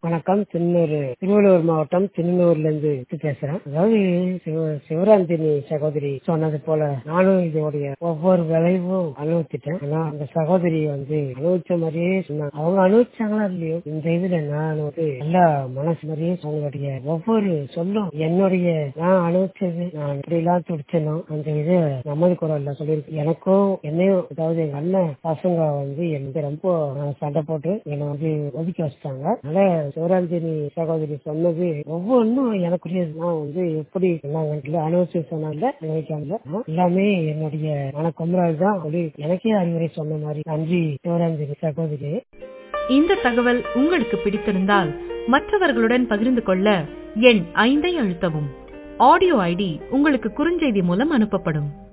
வணக்கம் திருநூர் திருவள்ளூர் மாவட்டம் திருநூர்ல இருந்து பேசுறேன் அதாவது சிவ- சிவராந்தினி சகோதரி சொன்னது போல நானும் இதோடைய ஒவ்வொரு விளைவும் அனுபவிச்சிட்டேன் ஆனா அந்த சகோதரி வந்து அனுபவிச்ச மாதிரியே சொன்னாங்க அவங்க அனுபவிச்சாங்களா இல்லையோ இந்த இதுல நான் வந்து நல்லா மனசு மாதிரியே அவங்களுடைய ஒவ்வொரு சொல்லும் என்னுடைய நான் அனுபவிச்சது நான் இப்படி எல்லாம் துடிச்சனோ அந்த இது நமது குரல்ல சொல்லியிருக்கு எனக்கும் என்னையும் அதாவது எங்க அண்ணன் பசங்க வந்து எனக்கு ரொம்ப அஹ், சண்டை போட்டு என்னை வந்து ஒதுக்கி வச்சிட்டாங்க அதனால சிவராந்தினி சகோதரி சொன்னது ஒவ்வொன்றும் எனக்குரியது நான் வந்து எப்படி சொன்னாங்கன்னு அனுபவிச்சு சொன்னாங்க நினைக்காமல எல்லாமே என்னுடைய மன குமரல் தான் சொல்லி எனக்கே அறிவுரை சொன்ன மாதிரி நன்றி சிவராந்தினி சகோதரி இந்த தகவல் உங்களுக்கு பிடித்திருந்தால் மற்றவர்களுடன் பகிர்ந்து கொள்ள எண் ஐந்தை அழுத்தவும் ஆடியோ ஐடி உங்களுக்கு குறுஞ்செய்தி மூலம் அனுப்பப்படும்